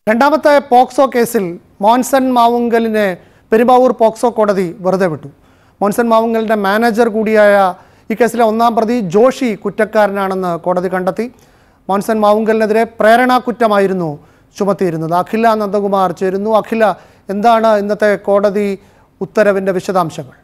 രണ്ടാമത്തെ പോക്സോ കേസിൽ മോൻസൺ മാവുങ്കലിനെ പെരുമ്പാവൂർ പോക്സോ കോടതി വെറുതെ വിട്ടു മോൻസൺ മാവുങ്കലിൻ്റെ മാനേജർ കൂടിയായ ഈ കേസിലെ ഒന്നാം പ്രതി ജോഷി കുറ്റക്കാരനാണെന്ന് കോടതി കണ്ടെത്തി മോൻസൺ മാവുങ്കലിനെതിരെ പ്രേരണാ കുറ്റമായിരുന്നു ചുമത്തിയിരുന്നത് അഖില നന്ദകുമാർ ചേരുന്നു അഖില എന്താണ് ഇന്നത്തെ കോടതി ഉത്തരവിൻ്റെ വിശദാംശങ്ങൾ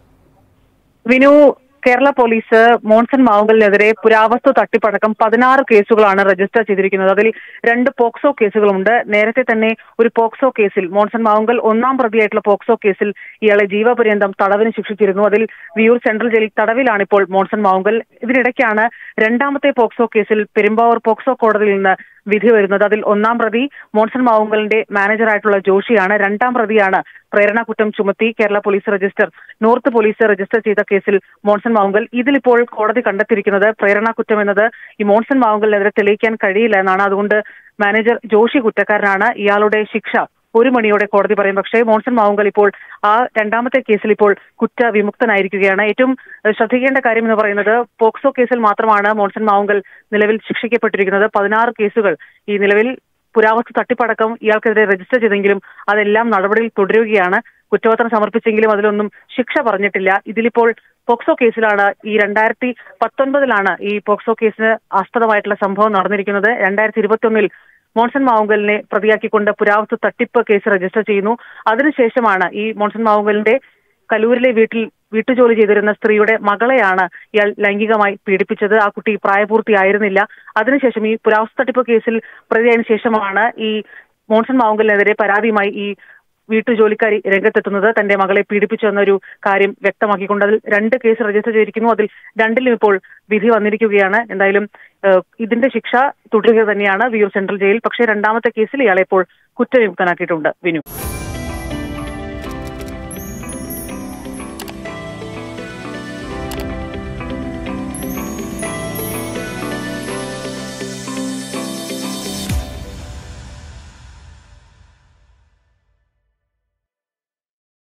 വിനു കേരള പോലീസ് മോൺസൺ മാവുങ്കലിനെതിരെ പുരാവസ്തു തട്ടിപ്പടക്കം പതിനാറ് കേസുകളാണ് രജിസ്റ്റർ ചെയ്തിരിക്കുന്നത് അതിൽ രണ്ട് പോക്സോ കേസുകളുണ്ട് നേരത്തെ തന്നെ ഒരു പോക്സോ കേസിൽ മോൺസൺ മാവുങ്കൽ ഒന്നാം പ്രതിയായിട്ടുള്ള പോക്സോ കേസിൽ ഇയാളെ ജീവപര്യന്തം തടവിന് ശിക്ഷിച്ചിരുന്നു അതിൽ വിയൂർ സെൻട്രൽ ജയിലിൽ തടവിലാണ് ഇപ്പോൾ മോൺസൺ മാവുങ്കൽ ഇതിനിടയ്ക്കാണ് രണ്ടാമത്തെ പോക്സോ കേസിൽ പെരുമ്പാവൂർ പോക്സോ കോടതിയിൽ നിന്ന് വിധി വരുന്നത് അതിൽ ഒന്നാം പ്രതി മോൺസൺ മാവുങ്കലിന്റെ മാനേജറായിട്ടുള്ള ജോഷിയാണ് രണ്ടാം പ്രതിയാണ് പ്രേരണ കുറ്റം ചുമത്തി Kerala police register north police register ചെയ്ത കേസിൽ മോൺസൺ മാവുങ്കൽ ഇതിലിപ്പോൾ കോടതി കണ്ടെത്തിയിരിക്കുന്നത് പ്രേരണ കുറ്റം എന്നത് ഈ മോൺസൺ മാവുങ്കലിനെതിരെ തെളിയിക്കാൻ കഴിയില്ല എന്നാണ് അതുകൊണ്ട് മാനേജർ ജോഷി കുറ്റക്കാരനാണ് ഇയാളുടെ ശിക്ഷ ഒരു മണിയോടെ കോടതി പറയും പക്ഷേ മോൺസൺ മാവുങ്കൽ ഇപ്പോൾ ആ രണ്ടാമത്തെ കേസിൽ ഇപ്പോൾ കുറ്റവിമുക്തനായിരിക്കുകയാണ് ഏറ്റവും ഏഹ്, ശ്രദ്ധിക്കേണ്ട കാര്യം എന്ന് പറയുന്നത് പോക്സോ കേസിൽ മാത്രമാണ് മോൺസൺ മാവുങ്കൽ നിലവിൽ ശിക്ഷിക്കപ്പെട്ടിരിക്കുന്നത് പതിനാറ് കേസുകൾ ഈ നിലവിൽ പുരാവസ്തു തട്ടിപ്പടക്കം ഇയാൾക്കെതിരെ രജിസ്റ്റർ ചെയ്തെങ്കിലും അതെല്ലാം നടപടിയിൽ തുടരുകയാണ് കുറ്റപത്രം സമർപ്പിച്ചെങ്കിലും അതിലൊന്നും ശിക്ഷ പറഞ്ഞിട്ടില്ല ഇതിലിപ്പോൾ പോക്സോ കേസിലാണ് ഈ രണ്ടായിരത്തി പത്തൊൻപതിലാണ് ഈ പോക്സോ കേസിന് ആസ്പദമായിട്ടുള്ള സംഭവം നടന്നിരിക്കുന്നത് രണ്ടായിരത്തി ഇരുപത്തിയൊന്നിൽ മോൺസൺ മാവുങ്കലിനെ പ്രതിയാക്കിക്കൊണ്ട് പുരാവസ്തു തട്ടിപ്പ് കേസ് രജിസ്റ്റർ ചെയ്യുന്നു അതിനുശേഷമാണ് ഈ മോൺസൺ മാവുങ്കലിന്റെ കലൂരിലെ വീട്ടിൽ വീട്ടുജോലി ചെയ്തിരുന്ന സ്ത്രീയുടെ മകളെയാണ് ഇയാൾ ലൈംഗികമായി പീഡിപ്പിച്ചത് ആ കുട്ടി പ്രായപൂർത്തിയായിരുന്നില്ല അതിനുശേഷം ഈ പുരാവസ്തു തട്ടിപ്പ് കേസിൽ പ്രതിയായതിനു ശേഷമാണ് ഈ മോൺസൺ മാവുങ്കലിനെതിരെ പരാതിയുമായി ഈ വീട്ടുജോലിക്കാരി രംഗത്തെത്തുന്നത് തന്റെ മകളെ പീഡിപ്പിച്ചു എന്നൊരു കാര്യം വ്യക്തമാക്കിക്കൊണ്ട് അതിൽ രണ്ട് കേസ് രജിസ്റ്റർ ചെയ്തിരിക്കുന്നു അതിൽ രണ്ടിലും ഇപ്പോൾ വിധി വന്നിരിക്കുകയാണ് എന്തായാലും ഏഹ്, ഇതിന്റെ ശിക്ഷ തുടരുക തന്നെയാണ് വിയൂർ സെൻട്രൽ ജയിൽ പക്ഷേ രണ്ടാമത്തെ കേസിൽ ഇയാളെ ഇപ്പോൾ കുറ്റവിമുക്തനാക്കിയിട്ടുണ്ട് വിനു